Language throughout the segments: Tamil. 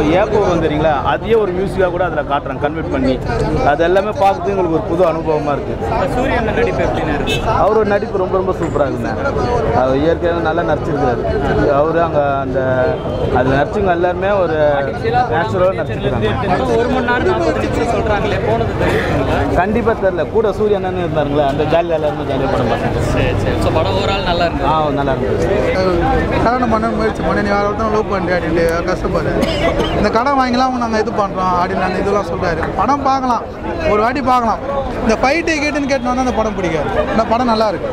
ஏப்பம் வந்து தெரியுங்களா அதையே ஒரு மியூசிக்காக கூட அதில் காட்டுறாங்க கன்வெர்ட் பண்ணி அது எல்லாமே பார்க்குறது எங்களுக்கு ஒரு புது அனுபவமாக இருக்குது சூரியன் நடிப்பு எப்படின்னா இருக்கு அவரோட நடிப்பு ரொம்ப ரொம்ப சூப்பராக இருக்குண்ணே அவர் இயற்கையாக நல்லா நடிச்சிருக்காரு அவர் அங்கே அந்த அதில் நடிச்சவங்க எல்லாருமே ஒரு நேச்சுரலாக நடிச்சிருக்காங்க ஒரு மணி நேரம் நாற்பது நிமிஷம் சொல்றாங்களே போனது தெரியுங்களா கண்டிப்பாக தெரில கூட சூரிய அண்ணன் இருந்தாருங்களே அந்த ஜாலியாக எல்லாருமே ஜாலியாக படம் பார்த்தேன் சரி சரி ஸோ படம் ஓவரால் நல்லா இருந்தது ஆ நல்லா இருந்தது கல்யாணம் பண்ண முயற்சி பண்ணி நீ வேறு ஒருத்தன் லவ் பண்ணி அப்படின்ட்டு கஷ்டப்பாடு இந்த கடன் வாங்கிலாம் அவங்க நாங்கள் இது பண்ணுறோம் அப்படின்னு அந்த இதெல்லாம் சொல்கிறாரு படம் பார்க்கலாம் ஒரு வாட்டி பார்க்கலாம் இந்த ஃபைட்டு கேட்டுன்னு கேட்டுன்னு வந்தால் அந்த படம் பிடிக்காது இந்த படம் நல்லா இருக்கு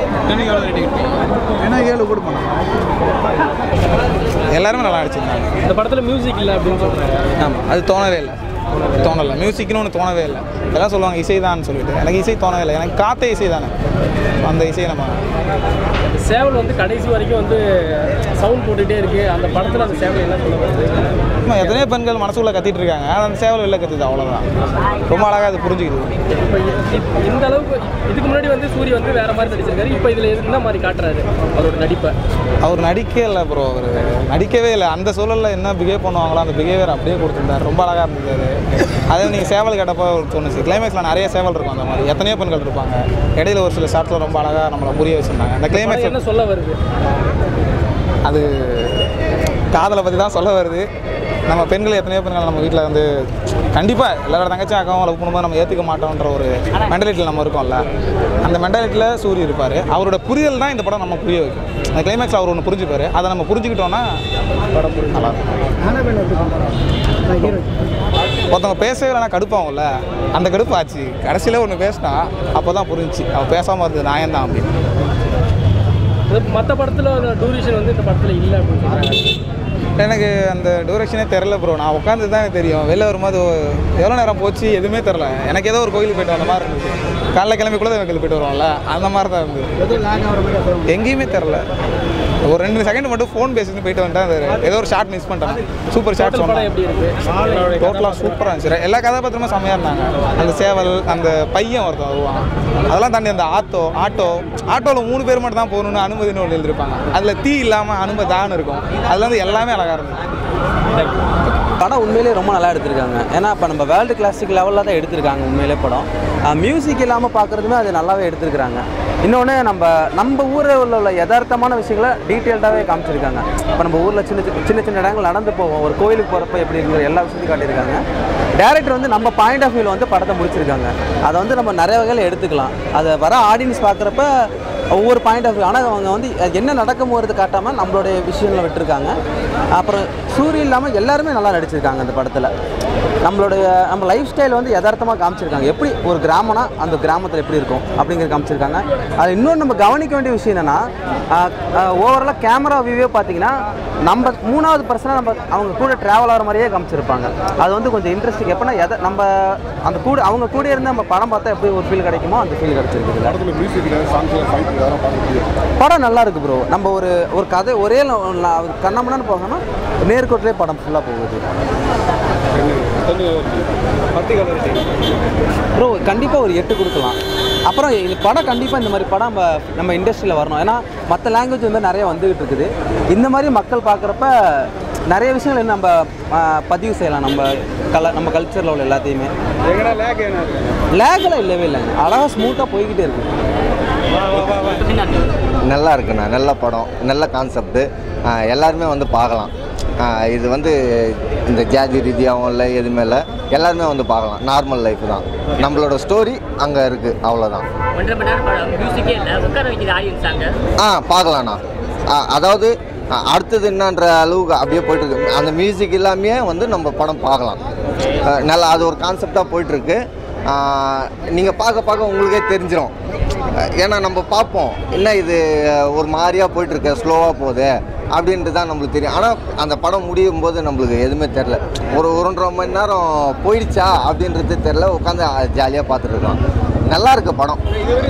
ஏன்னா ஏழு கொடுப்போம் எல்லாருமே நல்லா நடிச்சிருந்தாங்க இந்த படத்தில் மியூசிக் இல்லை அப்படின்னு சொல்றாங்க ஆமாம் அது தோணவே இல்லை தோணலை மியூசிக்னு ஒன்று தோணவே இல்லை எல்லாம் சொல்லுவாங்க இசை தான் சொல்லிட்டு எனக்கு இசை தோணவே இல்லை எனக்கு காத்தே இசை தானே அந்த இசையை நம்ம சேவல் வந்து கடைசி வரைக்கும் வந்து சவுண்ட் போட்டுகிட்டே இருக்கு அந்த படத்தில் அந்த சேவல் என்ன சொல்ல வருது சும்மா எத்தனையோ பெண்கள் மனசுக்குள்ளே கத்திட்டு இருக்காங்க ஆனா அந்த சேவல் வெளில கத்துது அவ்வளோதான் ரொம்ப அழகாக அது புரிஞ்சுக்குது இப்போ இ- இந்த அளவுக்கு இதுக்கு முன்னாடி வந்து சூரிய வந்து வேற மாதிரி நடிச்சிருக்காரு இப்போ இதில் என்ன மாதிரி காட்டுறாரு அவரோட நடிப்பை அவர் நடிக்கவே இல்லை ப்ரோ அவர் நடிக்கவே இல்லை அந்த சூழலில் என்ன பிஹேவ் பண்ணுவாங்களோ அந்த பிஹேவியர் அப்படியே கொடுத்துருந்தார் ரொம்ப அழகாக இருந்தது அது அதே நீங்கள் சேவல் கேட்டப்போ ஒரு தோணுச்சு கிளைமேக்ஸில் நிறைய சேவல் இருக்கும் அந்த மாதிரி எத்தனையோ பெண்கள் இருப்பாங்க இடையில ஒரு சில ஷார்ட்ஸில் ரொம்ப அழகாக நம்மளை புரிய வச்சுருந்தாங்க அந்த படம் கிளைமேக்ஸ் என்ன சொல்ல வருது அது காதலை பற்றி தான் சொல்ல வருது நம்ம பெண்கள் எத்தனையோ பெண்கள் நம்ம வீட்டில் வந்து கண்டிப்பாக எல்லாரோட தங்கச்சி அக்காவும் லவ் பண்ணும்போது நம்ம ஏற்றுக்க மாட்டோன்ற ஒரு மென்டாலிட்டியில் நம்ம இருக்கோம்ல அந்த மென்டாலிட்டியில் சூரிய இருப்பார் அவரோட புரிதல் தான் இந்த படம் நம்ம புரிய வைக்கும் அந்த கிளைமேக்ஸில் அவர் ஒன்று புரிஞ்சுப்பார் அதை நம்ம புரிஞ்சுக்கிட்டோன்னா படம் புரியும் நல்லா ஒருத்தவங்க பேசவே இல்லைனா கடுப்பாகும்ல அந்த கடுப்பு ஆச்சு கடைசியில் ஒன்று பேசினா அப்போ தான் புரிஞ்சுச்சு அவன் பேசாமல் இருந்தது நான் தான் அப்படின்னு மற்ற படத்தில் அந்த டூரேஷன் வந்து இந்த படத்தில் இல்லை அப்படின்னு சொல்றாங்க எனக்கு அந்த டூரேஷனே தெரில ப்ரோ நான் உட்காந்து தான் எனக்கு தெரியும் வெளில வரும்போது எவ்வளோ நேரம் போச்சு எதுவுமே தெரில எனக்கு ஏதோ ஒரு கோயிலுக்கு போயிட்டு வந்த மாதிரி இருந்துச்சு காலைல கிளம்பி கூட கோயிலுக்கு போயிட்டு வருவோம்ல அந்த மாதிரி தான் இருந்தது எங்கேயுமே தெரில ஒரு ரெண்டு செகண்ட் மட்டும் ஃபோன் பேசிட்டு போயிட்டு வந்துட்டேன் அது ஏதோ ஒரு ஷார்ட் மிஸ் பண்ணிட்டேன் சூப்பர் ஷார்ட் படம் சொன்னேன் எப்படி இருக்கு டோட்டலாக சூப்பராக இருந்துச்சு எல்லா கதாபாத்திரமும் செம்மையாக இருந்தாங்க அந்த சேவல் அந்த பையன் ஒருத்தன் வருவான் அதெல்லாம் தாண்டி அந்த ஆட்டோ ஆட்டோ ஆட்டோவில் மூணு பேர் மட்டும் தான் போகணும்னு அனுமதினு ஒன்று எழுதிருப்பாங்க அதில் தீ இல்லாமல் அனுமதி தான் இருக்கும் அதில் வந்து எல்லாமே அழகாக இருந்துச்சு படம் உண்மையிலேயே ரொம்ப நல்லா எடுத்திருக்காங்க ஏன்னா இப்போ நம்ம வேர்ல்டு கிளாசிக் லெவலில் தான் எடுத்திருக்காங்க உண்மையிலே படம் மியூசிக் இல்லாமல் பார்க்குறதுமே அது நல்லாவே எடுத்திருக்கிறாங்க இன்னொன்று நம்ம நம்ம ஊரில் உள்ள உள்ள யதார்த்தமான விஷயங்களை டீட்டெயில்டாகவே காமிச்சிருக்காங்க இப்போ நம்ம ஊரில் சின்ன சின்ன சின்ன சின்ன இடங்கள் நடந்து போவோம் ஒரு கோயிலுக்கு போகிறப்ப எப்படி இருக்கிற எல்லா விஷயத்தையும் காட்டியிருக்காங்க டேரக்டர் வந்து நம்ம பாயிண்ட் ஆஃப் வியூவில் வந்து படத்தை முடிச்சிருக்காங்க அதை வந்து நம்ம நிறைய வகையில் எடுத்துக்கலாம் அதை வர ஆடியன்ஸ் பார்க்குறப்ப ஒவ்வொரு பாயிண்ட் ஆஃப் வியூ ஆனால் அவங்க வந்து அது என்ன நடக்கும் போகிறது காட்டாமல் நம்மளுடைய விஷயங்களை விட்டுருக்காங்க அப்புறம் சூரிய இல்லாமல் எல்லாருமே நல்லா நடிச்சிருக்காங்க அந்த படத்தில் நம்மளுடைய நம்ம லைஃப் ஸ்டைல் வந்து யதார்த்தமாக காமிச்சிருக்காங்க எப்படி ஒரு கிராமம்னா அந்த கிராமத்தில் எப்படி இருக்கும் அப்படிங்கிறது காமிச்சிருக்காங்க அது இன்னொன்று நம்ம கவனிக்க வேண்டிய விஷயம் என்னென்னா ஓவராலாக கேமரா வியூவே பார்த்தீங்கன்னா நம்ம மூணாவது பர்சனாக நம்ம அவங்க கூட ட்ராவல் ஆகிற மாதிரியே காமிச்சிருப்பாங்க அது வந்து கொஞ்சம் இன்ட்ரெஸ்டிங் எப்படின்னா எதை நம்ம அந்த கூட அவங்க கூட இருந்து நம்ம படம் பார்த்தா எப்படி ஒரு ஃபீல் கிடைக்குமோ அந்த ஃபீல் கிடைச்சிருக்குது படம் நல்லா இருக்கு ப்ரோ நம்ம ஒரு ஒரு கதை ஒரே கண்ணமண்ணு போகணும்னா நேர்கோட்டிலே படம் ஃபுல்லாக போகுது ப்ரோ கண்டிப்பாக ஒரு எட்டு கொடுக்கலாம் அப்புறம் இந்த படம் கண்டிப்பாக இந்த மாதிரி படம் நம்ம நம்ம இண்டஸ்ட்ரியில் வரணும் ஏன்னா மற்ற லாங்குவேஜ் வந்து நிறைய வந்துகிட்டு இருக்குது இந்த மாதிரி மக்கள் பார்க்குறப்ப நிறைய விஷயங்கள் இன்னும் நம்ம ஆ, பதிவு செய்யலாம் நம்ம கல நம்ம கல்ச்சரில் உள்ள எல்லாத்தையுமே லேகெல்லாம் இல்லவே இல்லைங்க அழகாக ஸ்மூத்தாக போய்கிட்டே இருக்குது நல்லா இருக்குண்ணா நல்ல படம் நல்ல கான்செப்ட்டு எல்லாருமே வந்து பார்க்கலாம் ஆஹ் இது வந்து இந்த ஜாதி ரீதியாகவும் இல்லை எதுவுமே இல்லை எல்லாருமே வந்து பார்க்கலாம் நார்மல் லைஃப் தான் நம்மளோட ஸ்டோரி அங்கே இருக்குது அவ்வளோதான் ஒன்றரை மணி நேரம் படம் மியூசிக்கே இல்லை உட்கார வைக்கிற ஆடியன்ஸ் அங்கே ஆ பார்க்கலாண்ணா ஆ, அதாவது ஆ, அடுத்தது என்னன்ற அளவுக்கு அப்படியே போயிட்டுருக்கு அந்த மியூசிக் இல்லாமையே வந்து நம்ம படம் பார்க்கலாம் ஆ, நல்லா அது ஒரு கான்செப்டாக போயிட்டுருக்கு நீங்கள் பார்க்க பார்க்க உங்களுக்கே தெரிஞ்சிடும் ஆ, ஏன்னா நம்ம பார்ப்போம் என்ன இது ஒரு மாதிரியாக போயிட்டுருக்கு ஸ்லோவாக போகுது அப்படின்ட்டு தான் நம்மளுக்கு தெரியும் ஆனால் அந்த படம் முடியும் போது நம்மளுக்கு எதுவுமே தெரில ஒரு ஒன்றரை மணி நேரம் போயிடுச்சா அப்படின்றது தெரில உட்காந்து ஜாலியாக பார்த்துட்டு இருக்கோம் நல்லா இருக்கு படம்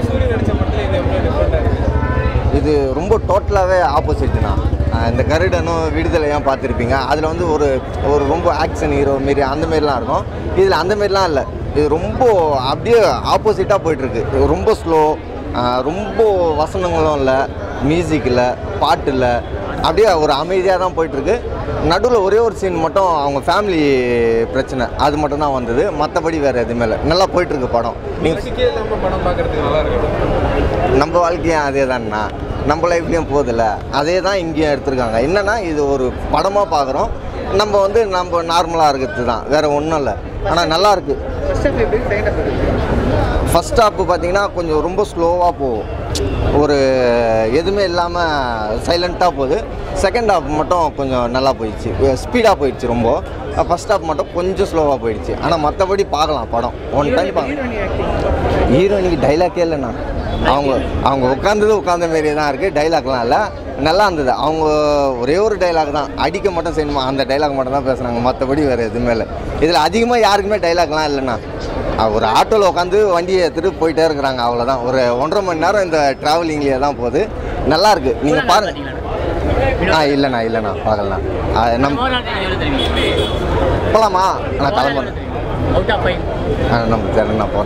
இது ரொம்ப டோட்டலாகவே ஆப்போசிட்னா இந்த கருடனும் விடுதலையும் பார்த்துருப்பீங்க அதில் வந்து ஒரு ஒரு ரொம்ப ஆக்ஷன் ஹீரோ மாரி அந்த மாரிலாம் இருக்கும் இதில் அந்த மாரிலாம் இல்லை இது ரொம்ப அப்படியே ஆப்போசிட்டாக போயிட்டுருக்கு ரொம்ப ஸ்லோ ரொம்ப வசனங்களும் இல்லை மியூசிக் இல்லை பாட்டு இல்லை அப்படியே ஒரு அமைதியாக தான் போயிட்டுருக்கு நடுவில் ஒரே ஒரு சீன் மட்டும் அவங்க ஃபேமிலி பிரச்சனை அது மட்டும் தான் வந்தது மற்றபடி வேறு எதுவுமே இல்லை நல்லா போயிட்டுருக்கு படம் நீங்கள் படம் பார்க்கறதுக்கு நல்லா இருக்கு நம்ம வாழ்க்கையும் அதே தான்ண்ணா நம்ம லைஃப்லேயும் போதில்ல அதே தான் இங்கேயும் எடுத்திருக்காங்க என்னென்னா இது ஒரு படமாக பார்க்குறோம் நம்ம வந்து நம்ம நார்மலாக இருக்கிறது தான் வேறு ஒன்றும் இல்லை ஆனால் நல்லா இருக்கு ஃபஸ்ட் ஹாப்பு பார்த்தீங்கன்னா கொஞ்சம் ரொம்ப ஸ்லோவாக போகும் ஒரு எதுவுமே இல்லாமல் சைலண்ட்டாக போகுது செகண்ட் ஹாப் மட்டும் கொஞ்சம் நல்லா போயிடுச்சு ஸ்பீடாக போயிடுச்சு ரொம்ப ஃபஸ்ட் ஹாப் மட்டும் கொஞ்சம் ஸ்லோவாக போயிடுச்சு ஆனால் மற்றபடி பார்க்கலாம் படம் ஒன் டைம் பார்க்கலாம் ஹீரோயினுக்கு டைலாக்கே இல்லைண்ணா அவங்க அவங்க உட்காந்தது உட்காந்த மாரியே தான் இருக்குது டைலாக்லாம் இல்லை நல்லா இருந்தது அவங்க ஒரே ஒரு டைலாக் தான் அடிக்க மட்டும் செய்யணுமா அந்த டைலாக் மட்டும் தான் பேசுனாங்க மற்றபடி வேறு எதுவுமே இல்லை இதில் அதிகமாக யாருக்குமே டைலாக்லாம் இல்லைண்ணா அஹ் ஒரு ஆட்டோவில் உட்காந்து வண்டியை எடுத்துகிட்டு போயிட்டே இருக்கிறாங்க அவ்வளோதான் ஒரு ஒன்றரை மணி நேரம் இந்த ட்ராவலிங்லேயே தான் போகுது நல்லா இருக்கு நீங்கள் பாருங்க ஆ இல்லைண்ணா இல்லைண்ணா பார்க்கலாம் அஹ் நம்ம போகலாமா நான் கிளம்புறேன் அவுட் ஆஃப் ஃபைவ் ஆ, நம்ம தெரியல நான் போகிறேன்